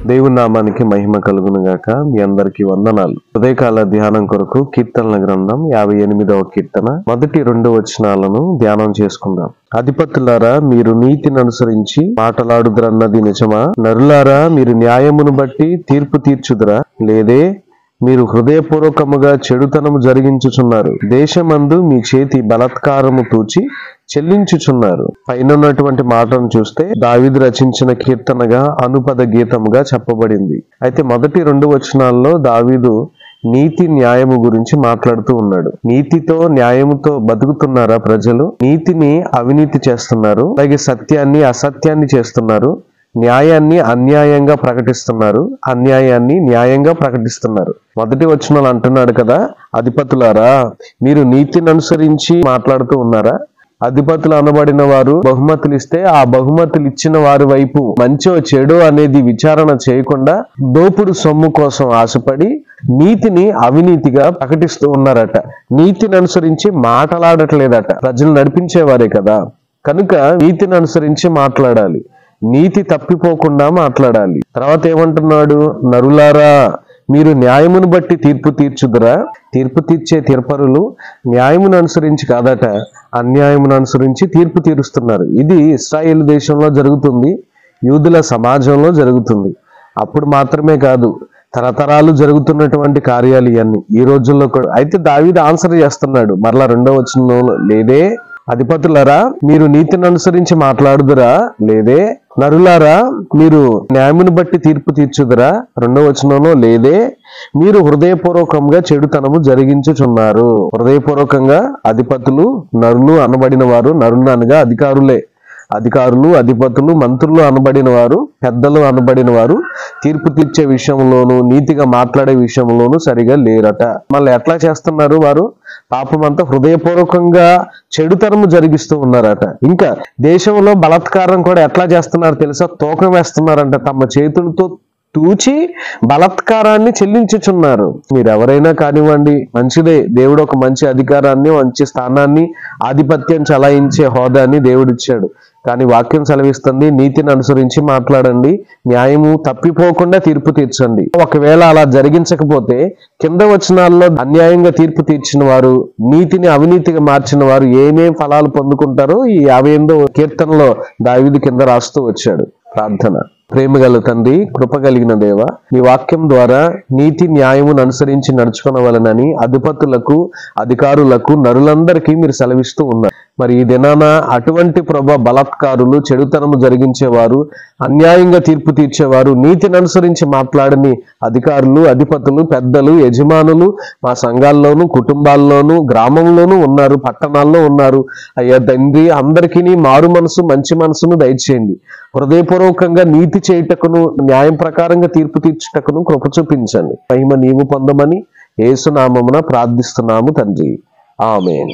దేవుని నామానికి మహిమ కలుగును గాక మీ అందరికి వందనాలు ఉదయకాల ధ్యానం కొరకు కీర్తనల గ్రంథం యాభై ఎనిమిదవ కీర్తన మొదటి రెండు వచనాలను ధ్యానం చేసుకుందాం అధిపతులారా మీరు నీతిని అనుసరించి మాటలాడుదురన్నది నిజమా నరులారా మీరు న్యాయమును బట్టి తీర్పు తీర్చుదురా లేదే మీరు హృదయపూర్వకముగా చెడుతనము జరిగించుచున్నారు దేశమందు మీ చేతి బలత్కారము తూచి చెల్లించుచున్నారు పైన ఉన్నటువంటి మాటను చూస్తే దావిదు రచించిన కీర్తనగా అనుపద గీతముగా చెప్పబడింది అయితే మొదటి రెండు వచనాల్లో దావీదు నీతి న్యాయము గురించి మాట్లాడుతూ ఉన్నాడు నీతితో న్యాయముతో బతుకుతున్నారా ప్రజలు నీతిని అవినీతి చేస్తున్నారు అలాగే సత్యాన్ని అసత్యాన్ని చేస్తున్నారు న్యాయాన్ని అన్యాయంగా ప్రకటిస్తున్నారు అన్యాయాన్ని న్యాయంగా ప్రకటిస్తున్నారు మొదటి వచనాలు అంటున్నాడు కదా అధిపతులారా మీరు నీతిని అనుసరించి మాట్లాడుతూ ఉన్నారా అధిపతులు అనబడిన వారు బహుమతులు ఇస్తే ఆ బహుమతులు ఇచ్చిన వారి వైపు మంచో చెడో అనేది విచారణ చేయకుండా దోపుడు సొమ్ము కోసం ఆశపడి నీతిని అవినీతిగా ప్రకటిస్తూ ఉన్నారట నీతిని అనుసరించి మాట్లాడట్లేదట ప్రజలు నడిపించేవారే కదా కనుక నీతిని అనుసరించి మాట్లాడాలి నీతి తప్పిపోకుండా మాట్లాడాలి తర్వాత ఏమంటున్నాడు నరులారా మీరు న్యాయమును బట్టి తీర్పు తీర్చుదురా తీర్పు తీర్చే తీర్పరులు న్యాయమును అనుసరించి కాదట అన్యాయమును అనుసరించి తీర్పు తీరుస్తున్నారు ఇది ఇస్రాయేల్ దేశంలో జరుగుతుంది యూదుల సమాజంలో జరుగుతుంది అప్పుడు మాత్రమే కాదు తరతరాలు జరుగుతున్నటువంటి కార్యాలు ఇవన్నీ ఈ రోజుల్లో కూడా అయితే దావీదు ఆన్సర్ చేస్తున్నాడు మరలా రెండో వచనంలో లేదే అధిపతులరా మీరు నీతిని అనుసరించి మాట్లాడుదురా లేదే నరులారా మీరు న్యాయమును బట్టి తీర్పు తీర్చుదురా రెండో వచనంలో లేదే మీరు హృదయపూర్వకంగా చెడుతనము జరిగించుచున్నారు హృదయపూర్వకంగా అధిపతులు నరులు అనబడిన వారు నరులు అనగా అధికారులే అధికారులు అధిపతులు మంత్రులు అనబడిన వారు పెద్దలు అనబడిన వారు తీర్పు తీర్చే విషయంలోను నీతిగా మాట్లాడే విషయంలోను సరిగా లేరట మళ్ళీ ఎట్లా చేస్తున్నారు వారు పాపమంతా హృదయపూర్వకంగా చెడుతనము జరిగిస్తూ ఉన్నారట ఇంకా దేశంలో బలాత్కారం కూడా ఎట్లా చేస్తున్నారు తెలుసా తూకం వేస్తున్నారంట తమ చేతులతో తూచి బలాత్కారాన్ని చెల్లించుచున్నారు మీరు ఎవరైనా కానివ్వండి మంచిదే దేవుడు ఒక మంచి అధికారాన్ని మంచి స్థానాన్ని ఆధిపత్యం చలాయించే హోదాని దేవుడు ఇచ్చాడు కానీ వాక్యం సెలవిస్తుంది నీతిని అనుసరించి మాట్లాడండి న్యాయము తప్పిపోకుండా తీర్పు తీర్చండి ఒకవేళ అలా జరిగించకపోతే కింద వచనాల్లో అన్యాయంగా తీర్పు తీర్చిన వారు నీతిని అవినీతిగా మార్చిన వారు ఏమేం ఫలాలు పొందుకుంటారో ఈ యాభై ఎనిమిదో కీర్తనలో దావిది కింద రాస్తూ వచ్చాడు ప్రార్థన ప్రేమగల తండ్రి కృప కలిగిన దేవ నీ వాక్యం ద్వారా నీతి న్యాయమును అనుసరించి నడుచుకునవలనని అధిపతులకు అధికారులకు నరులందరికీ మీరు సెలవిస్తూ ఉన్నారు మరి ఈ దినాన అటువంటి ప్రభ బలాత్కారులు చెడుతనము జరిగించేవారు అన్యాయంగా తీర్పు తీర్చేవారు నీతిని అనుసరించి మాట్లాడని అధికారులు అధిపతులు పెద్దలు యజమానులు మా సంఘాల్లోనూ కుటుంబాల్లోనూ గ్రామంలోనూ ఉన్నారు పట్టణాల్లో ఉన్నారు అయ్యా తండ్రి అందరికీ మారు మనసు మంచి మనసును దయచేయండి హృదయపూర్వకంగా నీతి చేయుటకును న్యాయం ప్రకారంగా తీర్పు తీర్చుటకును కృప చూపించండి మహిమ నీవు పొందమని ఏసునామమున ప్రార్థిస్తున్నాము తండ్రి ఆమెన్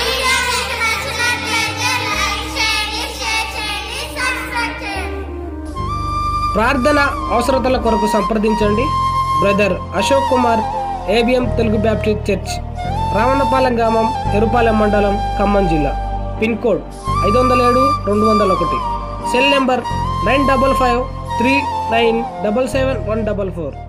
ప్రార్థన అవసరతల కొరకు సంప్రదించండి brother Ashok Kumar ABM Telugu Baptist church Ravanapalem గ్రామం ఎరుపాలెం మండలం ఖమ్మం జిల్లా పిన్ కోడ్ ఐదు వందల ఏడు రెండు వందల ఒకటి cell number nine double five three nine double seven one double four